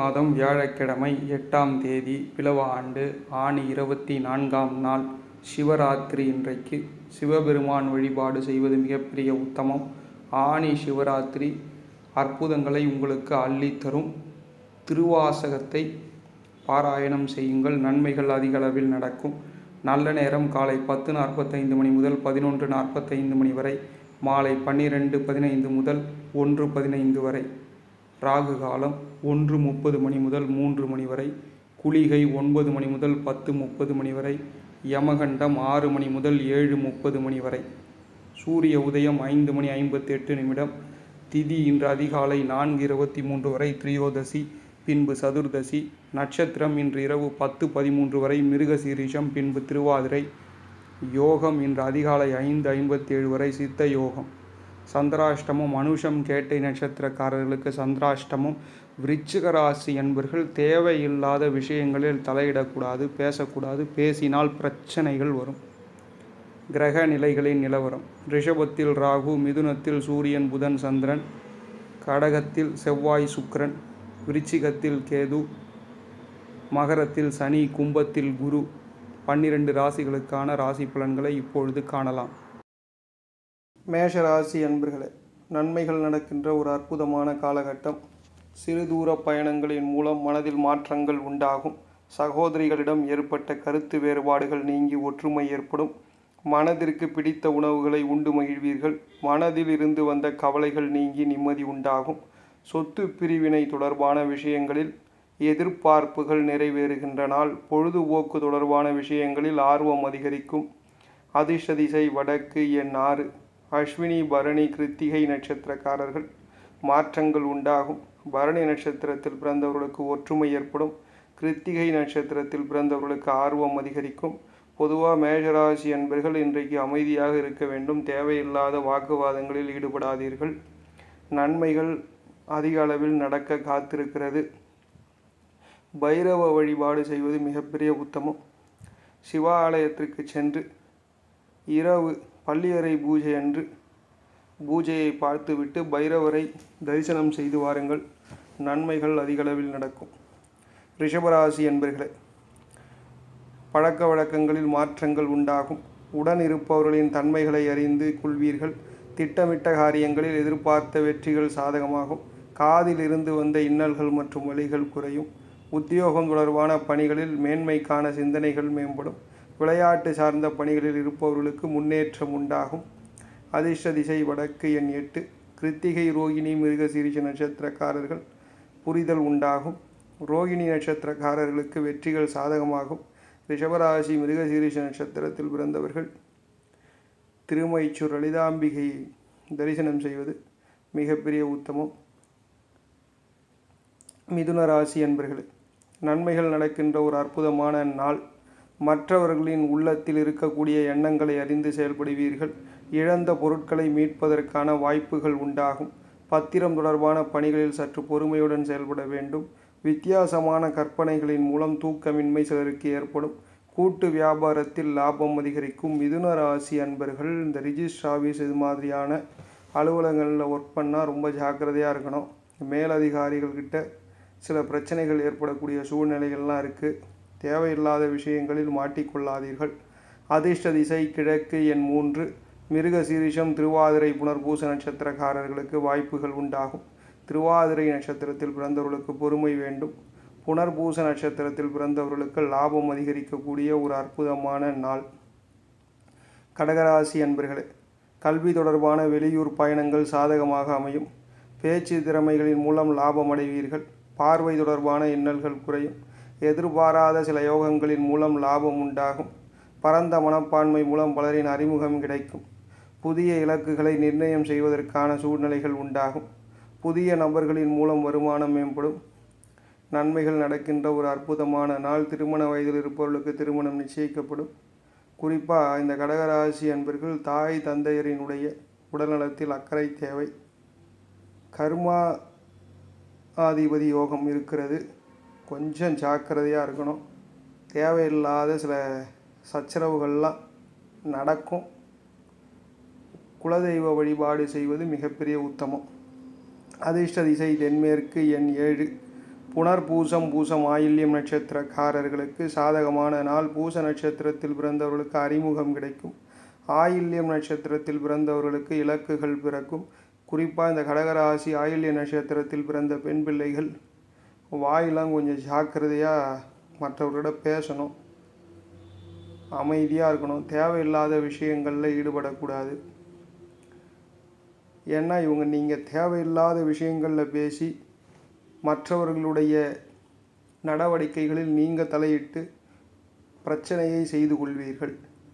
மாதம் வியாழக்கிழமை எட்டாம் தேதி பிலவ ஆண்டு ஆனி இருபத்தி நான்காம் நாள் சிவராத்திரி இன்றைக்கு சிவபெருமான் வழிபாடு செய்வது மிகப்பெரிய உத்தமம் ஆனி சிவராத்திரி அற்புதங்களை உங்களுக்கு அள்ளித்தரும் திருவாசகத்தை பாராயணம் செய்யுங்கள் நன்மைகள் அதிக அளவில் நடக்கும் நல்ல நேரம் காலை பத்து நாற்பத்தைந்து மணி முதல் பதினொன்று நாற்பத்தைந்து மணி வரை மாலை பன்னிரெண்டு பதினைந்து முதல் ஒன்று பதினைந்து வரை ராகு காலம் ஒன்று முப்பது மணி முதல் மூன்று மணி வரை குளிகை ஒன்பது மணி முதல் பத்து முப்பது மணி வரை யமகண்டம் ஆறு மணி முதல் ஏழு முப்பது மணி வரை சூரிய உதயம் ஐந்து மணி ஐம்பத்தி எட்டு நிமிடம் திதி இன்று அதிகாலை நான்கு இருபத்தி மூன்று வரை திரியோதசி பின்பு சதுர்தசி நட்சத்திரம் இன்று இரவு பத்து பதிமூன்று வரை மிருகசீரிஷம் பின்பு திருவாதிரை யோகம் இன்று அதிகாலை ஐந்து ஐம்பத்தி ஏழு வரை சித்த யோகம் சந்திராஷ்டமம் அனுஷம் கேட்டை நட்சத்திரக்காரர்களுக்கு சந்திராஷ்டமம் விருச்சிக ராசி என்பர்கள் தேவையில்லாத விஷயங்களில் தலையிடக்கூடாது பேசக்கூடாது பேசினால் பிரச்சனைகள் வரும் கிரக நிலைகளின் நிலவரம் ரிஷபத்தில் ராகு மிதுனத்தில் சூரியன் புதன் சந்திரன் கடகத்தில் செவ்வாய் சுக்கிரன் விருச்சிகத்தில் கேது மகரத்தில் சனி கும்பத்தில் குரு பன்னிரண்டு ராசிகளுக்கான ராசி பலன்களை இப்பொழுது காணலாம் மேஷ ராசி அன்பர்களே நன்மைகள் நடக்கின்ற ஒரு அற்புதமான காலகட்டம் சிறு தூர பயணங்களின் மூலம் மனதில் மாற்றங்கள் உண்டாகும் சகோதரிகளிடம் ஏற்பட்ட கருத்து வேறுபாடுகள் நீங்கி ஒற்றுமை ஏற்படும் மனதிற்கு பிடித்த உணவுகளை உண்டு மகிழ்வீர்கள் மனதில் இருந்து வந்த கவலைகள் நீங்கி நிம்மதி உண்டாகும் சொத்து பிரிவினை தொடர்பான விஷயங்களில் எதிர்பார்ப்புகள் நிறைவேறுகின்ற நாள் பொழுதுபோக்கு தொடர்பான விஷயங்களில் ஆர்வம் அதிகரிக்கும் அதிர்ஷ்ட திசை வடக்கு எண் ஆறு அஸ்வினி பரணி கிருத்திகை நட்சத்திரக்காரர்கள் மாற்றங்கள் உண்டாகும் பரணி நட்சத்திரத்தில் பிறந்தவர்களுக்கு ஒற்றுமை ஏற்படும் கிருத்திகை நட்சத்திரத்தில் பிறந்தவர்களுக்கு ஆர்வம் அதிகரிக்கும் பொதுவாக மேஷராசி என்பர்கள் இன்றைக்கு அமைதியாக இருக்க வேண்டும் தேவையில்லாத வாக்குவாதங்களில் ஈடுபடாதீர்கள் நன்மைகள் அதிக அளவில் நடக்க காத்திருக்கிறது பைரவ வழிபாடு செய்வது மிகப்பெரிய உத்தமம் சிவாலயத்திற்கு சென்று இரவு பள்ளியறை பூஜை அன்று பூஜையை பார்த்துவிட்டு பைரவரை தரிசனம் செய்து வாருங்கள் நன்மைகள் அதிகளவில் நடக்கும் ரிஷபராசி என்பர்களே பழக்க வழக்கங்களில் மாற்றங்கள் உண்டாகும் உடன் இருப்பவர்களின் தன்மைகளை அறிந்து கொள்வீர்கள் திட்டமிட்ட காரியங்களில் எதிர்பார்த்த வெற்றிகள் சாதகமாகும் காதில் இருந்து வந்த இன்னல்கள் மற்றும் வழிகள் குறையும் உத்தியோகம் தொடர்பான பணிகளில் மேன்மைக்கான சிந்தனைகள் மேம்படும் விளையாட்டு சார்ந்த பணிகளில் இருப்பவர்களுக்கு முன்னேற்றம் உண்டாகும் அதிர்ஷ்ட திசை வடக்கு எண் எட்டு கிருத்திகை ரோகிணி மிருகசீரிஷ நட்சத்திரக்காரர்கள் புரிதல் உண்டாகும் ரோகிணி நட்சத்திரக்காரர்களுக்கு வெற்றிகள் சாதகமாகும் ரிஷபராசி மிருகசீரிஷ நட்சத்திரத்தில் பிறந்தவர்கள் திருமைச்சூர் லலிதாம்பிகையை தரிசனம் செய்வது மிகப்பெரிய உத்தமம் மிதுன ராசி என்பர்களே நன்மைகள் நடக்கின்ற ஒரு அற்புதமான நாள் மற்றவர்களின் உள்ளத்தில் இருக்கக்கூடிய எண்ணங்களை அறிந்து செயல்படுவீர்கள் இழந்த பொருட்களை மீட்பதற்கான வாய்ப்புகள் உண்டாகும் பத்திரம் தொடர்பான பணிகளில் சற்று பொறுமையுடன் செயல்பட வேண்டும் வித்தியாசமான கற்பனைகளின் மூலம் தூக்கமின்மை சிலருக்கு ஏற்படும் கூட்டு வியாபாரத்தில் லாபம் அதிகரிக்கும் மிதுன ராசி அன்பர்கள் இந்த ரிஜிஸ்டர் ஆஃபீஸ் இது மாதிரியான அலுவலகங்களில் ஒர்க் பண்ணால் ரொம்ப ஜாக்கிரதையாக இருக்கணும் மேலதிகாரிகள் கிட்ட சில பிரச்சனைகள் ஏற்படக்கூடிய சூழ்நிலைகள்லாம் இருக்குது தேவையில்லாத விஷயங்களில் மாட்டிக்கொள்ளாதீர்கள் அதிர்ஷ்ட திசை கிழக்கு எண் மூன்று மிருக சீரிஷம் திருவாதிரை புனர்பூச நட்சத்திரக்காரர்களுக்கு வாய்ப்புகள் உண்டாகும் திருவாதிரை நட்சத்திரத்தில் பிறந்தவர்களுக்கு பொறுமை வேண்டும் புனர்பூச நட்சத்திரத்தில் பிறந்தவர்களுக்கு லாபம் அதிகரிக்கக்கூடிய ஒரு அற்புதமான நாள் கடகராசி அன்பர்களே கல்வி தொடர்பான வெளியூர் பயணங்கள் சாதகமாக அமையும் பேச்சு திறமைகளின் மூலம் லாபம் அடைவீர்கள் பார்வை தொடர்பான இன்னல்கள் குறையும் எதிர்பாராத சில யோகங்களின் மூலம் லாபம் உண்டாகும் பரந்த மனப்பான்மை மூலம் பலரின் அறிமுகம் கிடைக்கும் புதிய இலக்குகளை நிர்ணயம் செய்வதற்கான சூழ்நிலைகள் உண்டாகும் புதிய நபர்களின் மூலம் வருமானம் மேம்படும் நன்மைகள் நடக்கின்ற ஒரு அற்புதமான நாள் திருமண வயதில் இருப்பவர்களுக்கு திருமணம் நிச்சயிக்கப்படும் குறிப்பாக இந்த கடகராசி அன்பர்கள் தாய் தந்தையரினுடைய உடல்நலத்தில் அக்கறை தேவை கர்மா ஆதிபதி யோகம் இருக்கிறது கொஞ்சம் ஜாக்கிரதையாக இருக்கணும் தேவையில்லாத சில சச்சரவுகள்லாம் நடக்கும் குலதெய்வ வழிபாடு செய்வது மிகப்பெரிய உத்தமம் அதிர்ஷ்ட திசை தென்மேற்கு எண் ஏழு புனர்பூசம் பூசம் ஆயில்யம் நட்சத்திரக்காரர்களுக்கு சாதகமான நாள் பூச நட்சத்திரத்தில் பிறந்தவர்களுக்கு அறிமுகம் கிடைக்கும் ஆயில்யம் நட்சத்திரத்தில் பிறந்தவர்களுக்கு இலக்குகள் பிறக்கும் குறிப்பாக இந்த கடகராசி ஆயில்ய நட்சத்திரத்தில் பிறந்த பெண் பிள்ளைகள் வாயெல்லாம் கொஞ்சம் ஜாக்கிரதையாக மற்றவர்களிடம் பேசணும் அமைதியாக இருக்கணும் தேவையில்லாத விஷயங்களில் ஈடுபடக்கூடாது ஏன்னா இவங்க நீங்கள் தேவையில்லாத விஷயங்களில் பேசி மற்றவர்களுடைய நடவடிக்கைகளில் நீங்கள் தலையிட்டு பிரச்சனையை செய்து கொள்வீர்கள்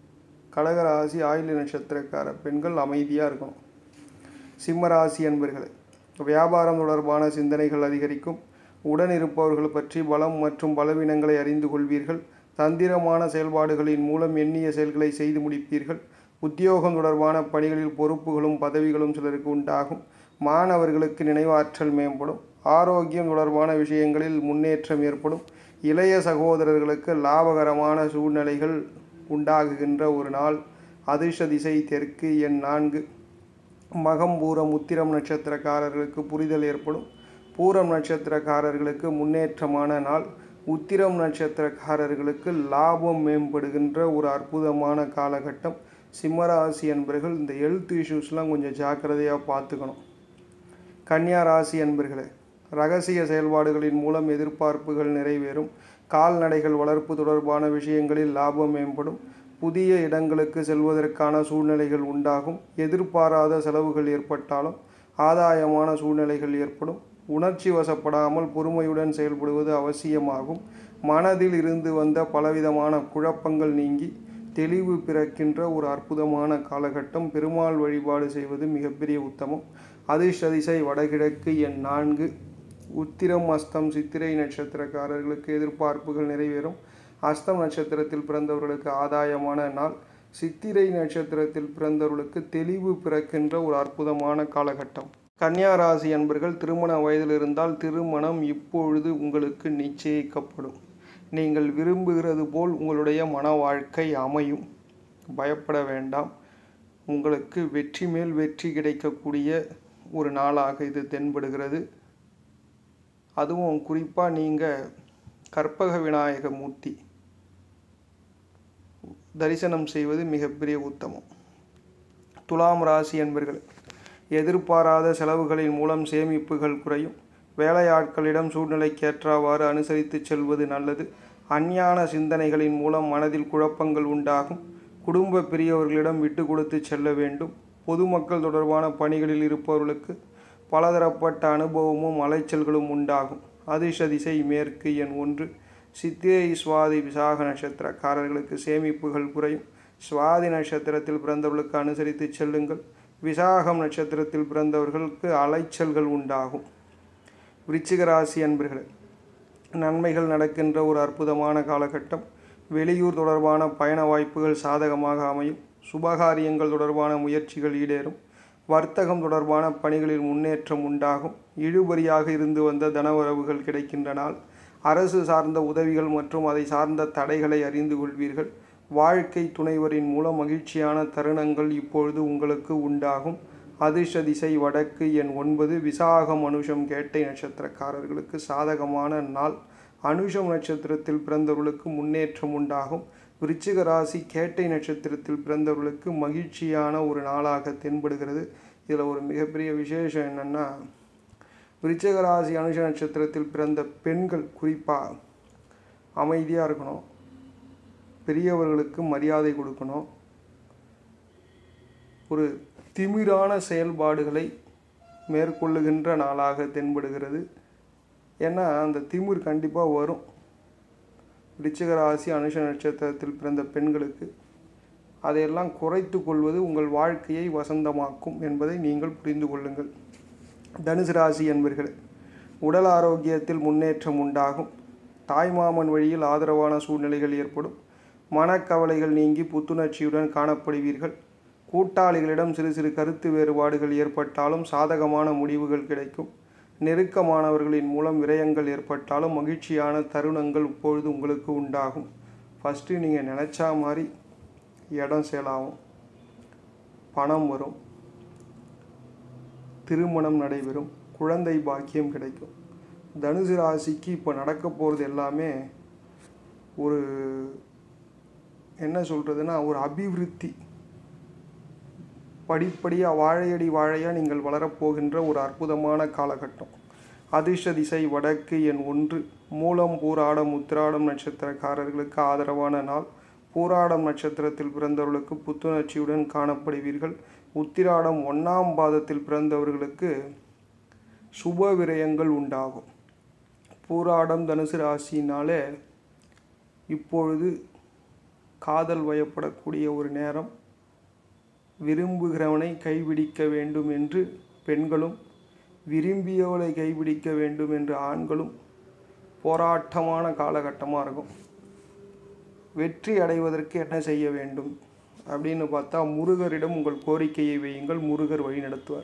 கடகராசி ஆயுள நட்சத்திரக்கார பெண்கள் அமைதியாக இருக்கணும் சிம்மராசி அன்பர்களே வியாபாரம் தொடர்பான சிந்தனைகள் அதிகரிக்கும் உடன் இருப்பவர்கள் பற்றி பலம் மற்றும் பலவீனங்களை அறிந்து கொள்வீர்கள் தந்திரமான செயல்பாடுகளின் மூலம் எண்ணிய செயல்களை செய்து முடிப்பீர்கள் உத்தியோகம் தொடர்பான பணிகளில் பொறுப்புகளும் பதவிகளும் சிலருக்கு உண்டாகும் மாணவர்களுக்கு நினைவாற்றல் மேம்படும் ஆரோக்கியம் தொடர்பான விஷயங்களில் முன்னேற்றம் ஏற்படும் இளைய சகோதரர்களுக்கு லாபகரமான சூழ்நிலைகள் உண்டாகுகின்ற ஒரு நாள் அதிர்ஷ்ட திசை தெற்கு எண் நான்கு மகம் பூரம் உத்திரம் நட்சத்திரக்காரர்களுக்கு புரிதல் ஏற்படும் பூரம் நட்சத்திரக்காரர்களுக்கு முன்னேற்றமான நாள் உத்திரம் நட்சத்திரக்காரர்களுக்கு லாபம் மேம்படுகின்ற ஒரு அற்புதமான காலகட்டம் சிம்மராசி என்பர்கள் இந்த ஹெல்த் இஷ்யூஸ்லாம் கொஞ்சம் ஜாக்கிரதையாக பார்த்துக்கணும் கன்னியா ராசி அன்பர்களே ரகசிய செயல்பாடுகளின் மூலம் எதிர்பார்ப்புகள் நிறைவேறும் கால்நடைகள் வளர்ப்பு தொடர்பான விஷயங்களில் லாபம் மேம்படும் புதிய இடங்களுக்கு செல்வதற்கான சூழ்நிலைகள் உண்டாகும் எதிர்பாராத செலவுகள் ஏற்பட்டாலும் ஆதாயமான சூழ்நிலைகள் ஏற்படும் உணர்ச்சி வசப்படாமல் பொறுமையுடன் செயல்படுவது அவசியமாகும் மனதில் இருந்து வந்த பலவிதமான குழப்பங்கள் நீங்கி தெளிவு பிறக்கின்ற ஒரு அற்புதமான காலகட்டம் பெருமாள் வழிபாடு செய்வது மிகப்பெரிய உத்தமம் அதிர்ஷ்ட திசை வடகிழக்கு எண் நான்கு உத்திரம் அஸ்தம் சித்திரை நட்சத்திரக்காரர்களுக்கு எதிர்பார்ப்புகள் நிறைவேறும் அஸ்தம் நட்சத்திரத்தில் பிறந்தவர்களுக்கு ஆதாயமான நாள் சித்திரை நட்சத்திரத்தில் பிறந்தவர்களுக்கு தெளிவு பிறக்கின்ற ஒரு அற்புதமான காலகட்டம் கன்னியா ராசி அன்பர்கள் திருமண வயதில் இருந்தால் திருமணம் இப்பொழுது உங்களுக்கு நிச்சயிக்கப்படும் நீங்கள் விரும்புகிறது போல் உங்களுடைய மன வாழ்க்கை அமையும் பயப்பட வேண்டாம் உங்களுக்கு வெற்றி மேல் வெற்றி கிடைக்கக்கூடிய ஒரு நாளாக இது தென்படுகிறது அதுவும் குறிப்பாக நீங்கள் கற்பக விநாயக மூர்த்தி தரிசனம் செய்வது மிகப்பெரிய உத்தமம் துலாம் ராசி என்பர்கள் எதிர்பாராத செலவுகளின் மூலம் சேமிப்புகள் குறையும் வேலையாட்களிடம் சூழ்நிலைக்கேற்றவாறு அனுசரித்து செல்வது நல்லது அஞ்ஞான சிந்தனைகளின் மூலம் மனதில் குழப்பங்கள் உண்டாகும் குடும்ப பெரியவர்களிடம் விட்டு கொடுத்து செல்ல வேண்டும் பொதுமக்கள் தொடர்பான பணிகளில் இருப்பவர்களுக்கு பலதரப்பட்ட அனுபவமும் அலைச்சல்களும் உண்டாகும் அதிர்ஷ்ட திசை மேற்கு எண் ஒன்று சித்திரை சுவாதி விசாக நட்சத்திரக்காரர்களுக்கு சேமிப்புகள் குறையும் சுவாதி நட்சத்திரத்தில் பிறந்தவர்களுக்கு அனுசரித்து செல்லுங்கள் விசாகம் நட்சத்திரத்தில் பிறந்தவர்களுக்கு அலைச்சல்கள் உண்டாகும் விருச்சிக ராசி அன்பர்களே நன்மைகள் நடக்கின்ற ஒரு அற்புதமான காலகட்டம் வெளியூர் தொடர்பான பயண வாய்ப்புகள் சாதகமாக அமையும் சுபகாரியங்கள் தொடர்பான முயற்சிகள் ஈடேறும் வர்த்தகம் தொடர்பான பணிகளில் முன்னேற்றம் உண்டாகும் இழுபறியாக இருந்து வந்த தனவரவுகள் கிடைக்கின்ற நாள் அரசு சார்ந்த உதவிகள் மற்றும் அதை சார்ந்த தடைகளை அறிந்து கொள்வீர்கள் வாழ்க்கை துணைவரின் மூலம் மகிழ்ச்சியான தருணங்கள் இப்பொழுது உங்களுக்கு உண்டாகும் அதிர்ஷ்ட திசை வடக்கு எண் ஒன்பது விசாகம் அனுஷம் கேட்டை நட்சத்திரக்காரர்களுக்கு சாதகமான நாள் அனுஷம் நட்சத்திரத்தில் பிறந்தவர்களுக்கு முன்னேற்றம் உண்டாகும் விருச்சிக ராசி கேட்டை நட்சத்திரத்தில் பிறந்தவர்களுக்கு மகிழ்ச்சியான ஒரு நாளாக தென்படுகிறது இதில் ஒரு மிகப்பெரிய விசேஷம் என்னென்னா விருச்சிக ராசி அனுஷ நட்சத்திரத்தில் பிறந்த பெண்கள் குறிப்பாக அமைதியாக இருக்கணும் பெரியவர்களுக்கு மரியாதை கொடுக்கணும் ஒரு திமிரான செயல்பாடுகளை மேற்கொள்ளுகின்ற நாளாக தென்படுகிறது ஏன்னா அந்த திமிர் கண்டிப்பாக வரும் ரிச்சிக ராசி அனுஷ நட்சத்திரத்தில் பிறந்த பெண்களுக்கு அதையெல்லாம் குறைத்து கொள்வது உங்கள் வாழ்க்கையை வசந்தமாக்கும் என்பதை நீங்கள் புரிந்து கொள்ளுங்கள் தனுசு ராசி என்பர்களே உடல் ஆரோக்கியத்தில் முன்னேற்றம் உண்டாகும் தாய்மாமன் வழியில் ஆதரவான சூழ்நிலைகள் ஏற்படும் மனக்கவலைகள் நீங்கி புத்துணர்ச்சியுடன் காணப்படுவீர்கள் கூட்டாளிகளிடம் சிறு சிறு கருத்து வேறுபாடுகள் ஏற்பட்டாலும் சாதகமான முடிவுகள் கிடைக்கும் நெருக்கமானவர்களின் மூலம் விரயங்கள் ஏற்பட்டாலும் மகிழ்ச்சியான தருணங்கள் இப்பொழுது உங்களுக்கு உண்டாகும் ஃபஸ்ட்டு நீங்கள் நினச்சா மாதிரி இடம் சேலாகும் பணம் வரும் திருமணம் நடைபெறும் குழந்தை பாக்கியம் கிடைக்கும் தனுசு ராசிக்கு இப்போ நடக்க போகிறது எல்லாமே ஒரு என்ன சொல்கிறதுனா ஒரு அபிவிருத்தி படிப்படியாக வாழையடி வாழையாக நீங்கள் வளரப்போகின்ற ஒரு அற்புதமான காலகட்டம் அதிர்ஷ்ட திசை வடக்கு எண் ஒன்று மூலம் பூராடம் உத்திராடம் நட்சத்திரக்காரர்களுக்கு ஆதரவான நாள் பூராடம் நட்சத்திரத்தில் பிறந்தவர்களுக்கு புத்துணர்ச்சியுடன் காணப்படுவீர்கள் உத்திராடம் ஒன்றாம் பாதத்தில் பிறந்தவர்களுக்கு சுப விரயங்கள் உண்டாகும் பூராடம் தனுசு ராசினாலே இப்பொழுது காதல் வயப்படக்கூடிய ஒரு நேரம் விரும்புகிறவனை கைபிடிக்க வேண்டும் என்று பெண்களும் விரும்பியவளை கைபிடிக்க வேண்டும் என்று ஆண்களும் போராட்டமான காலகட்டமாக இருக்கும் வெற்றி அடைவதற்கு என்ன செய்ய வேண்டும் அப்படின்னு பார்த்தா முருகரிடம் உங்கள் கோரிக்கையை வையுங்கள் முருகர் வழி நடத்துவார்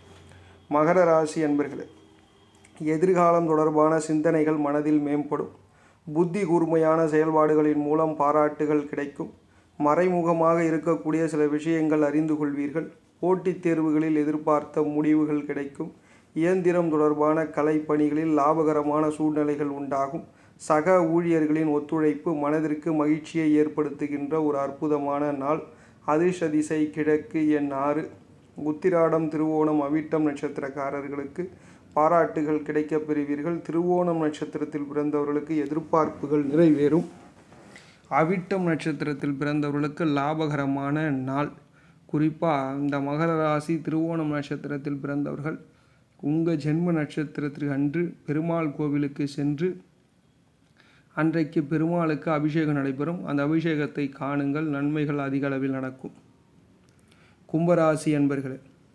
மகர ராசி அன்பர்களே எதிர்காலம் தொடர்பான சிந்தனைகள் மனதில் மேம்படும் புத்தி கூர்மையான செயல்பாடுகளின் மூலம் பாராட்டுகள் கிடைக்கும் மறைமுகமாக இருக்கக்கூடிய சில விஷயங்கள் அறிந்து கொள்வீர்கள் போட்டித் தேர்வுகளில் எதிர்பார்த்த முடிவுகள் கிடைக்கும் இயந்திரம் தொடர்பான கலை பணிகளில் லாபகரமான சூழ்நிலைகள் உண்டாகும் சக ஊழியர்களின் ஒத்துழைப்பு மனதிற்கு மகிழ்ச்சியை ஏற்படுத்துகின்ற ஒரு அற்புதமான நாள் அதிர்ஷ்ட திசை கிழக்கு எண் ஆறு உத்திராடம் திருவோணம் அவிட்டம் நட்சத்திரக்காரர்களுக்கு பாராட்டுகள் கிடைக்கப் பெறுவீர்கள் திருவோணம் நட்சத்திரத்தில் பிறந்தவர்களுக்கு எதிர்பார்ப்புகள் நிறைவேறும் அவிட்டம் நட்சத்திரத்தில் பிறந்தவர்களுக்கு லாபகரமான நாள் குறிப்பாக இந்த மகர ராசி திருவோணம் நட்சத்திரத்தில் பிறந்தவர்கள் உங்கள் ஜென்ம நட்சத்திரத்திற்கு அன்று பெருமாள் கோவிலுக்கு சென்று அன்றைக்கு பெருமாளுக்கு அபிஷேகம் நடைபெறும் அந்த அபிஷேகத்தை காணுங்கள் நன்மைகள் அதிக அளவில் நடக்கும் கும்பராசி என்பர்களே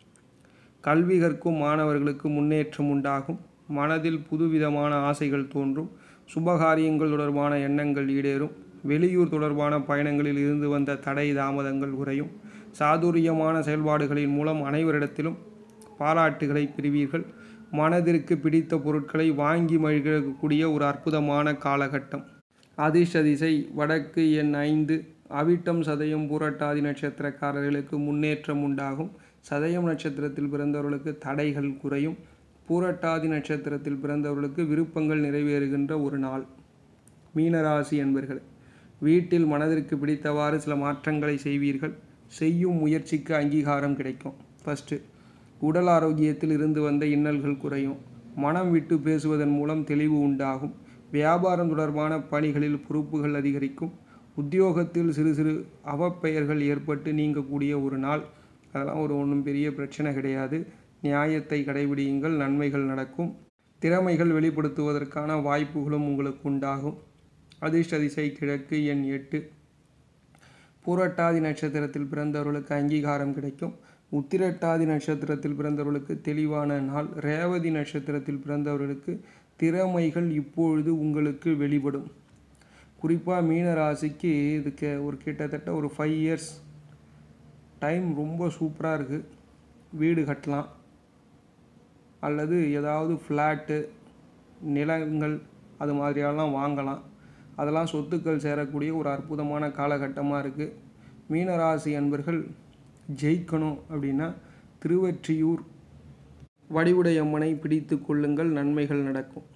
கல்வி கற்கும் மாணவர்களுக்கு முன்னேற்றம் உண்டாகும் மனதில் புதுவிதமான ஆசைகள் தோன்றும் சுபகாரியங்கள் தொடர்பான எண்ணங்கள் ஈடேறும் வெளியூர் தொடர்பான பயணங்களில் இருந்து வந்த தடை தாமதங்கள் குறையும் சாதுரியமான செயல்பாடுகளின் மூலம் அனைவரிடத்திலும் பாராட்டுகளை பெறுவீர்கள் மனதிற்கு பிடித்த பொருட்களை வாங்கி மகிழக்கூடிய ஒரு அற்புதமான காலகட்டம் அதிர்ஷ்ட திசை வடக்கு எண் ஐந்து அவிட்டம் சதயம் பூரட்டாதி நட்சத்திரக்காரர்களுக்கு முன்னேற்றம் உண்டாகும் சதயம் நட்சத்திரத்தில் பிறந்தவர்களுக்கு தடைகள் குறையும் பூரட்டாதி நட்சத்திரத்தில் பிறந்தவர்களுக்கு விருப்பங்கள் நிறைவேறுகின்ற ஒரு நாள் மீனராசி என்பர்கள் வீட்டில் மனதிற்கு பிடித்தவாறு சில மாற்றங்களை செய்வீர்கள் செய்யும் முயற்சிக்கு அங்கீகாரம் கிடைக்கும் ஃபஸ்ட்டு உடல் ஆரோக்கியத்தில் இருந்து வந்த இன்னல்கள் குறையும் மனம் விட்டு பேசுவதன் மூலம் தெளிவு உண்டாகும் வியாபாரம் தொடர்பான பணிகளில் பொறுப்புகள் அதிகரிக்கும் உத்தியோகத்தில் சிறு சிறு அவப்பெயர்கள் ஏற்பட்டு நீங்கக்கூடிய ஒரு நாள் அதெல்லாம் ஒரு ஒன்றும் பெரிய பிரச்சனை கிடையாது நியாயத்தை கடைபிடியுங்கள் நன்மைகள் நடக்கும் திறமைகள் வெளிப்படுத்துவதற்கான வாய்ப்புகளும் உங்களுக்கு உண்டாகும் அதிர்ஷ்ட திசை கிழக்கு எண் எட்டு பூரட்டாதி நட்சத்திரத்தில் பிறந்தவர்களுக்கு அங்கீகாரம் கிடைக்கும் உத்திரட்டாதி நட்சத்திரத்தில் பிறந்தவர்களுக்கு தெளிவான நாள் ரேவதி நட்சத்திரத்தில் பிறந்தவர்களுக்கு திறமைகள் இப்பொழுது உங்களுக்கு வெளிப்படும் குறிப்பாக மீன ராசிக்கு இதுக்கு ஒரு கிட்டத்தட்ட ஒரு ஃபைவ் இயர்ஸ் டைம் ரொம்ப சூப்பராக இருக்குது வீடு கட்டலாம் அல்லது ஏதாவது ஃப்ளாட்டு நிலங்கள் அது மாதிரியெல்லாம் வாங்கலாம் அதெல்லாம் சொத்துக்கள் சேரக்கூடிய ஒரு அற்புதமான காலகட்டமாக இருக்குது மீனராசி அன்பர்கள் ஜெயிக்கணும் அப்படின்னா திருவற்றியூர் வடிவுடையம்மனை பிடித்து கொள்ளுங்கள் நன்மைகள் நடக்கும்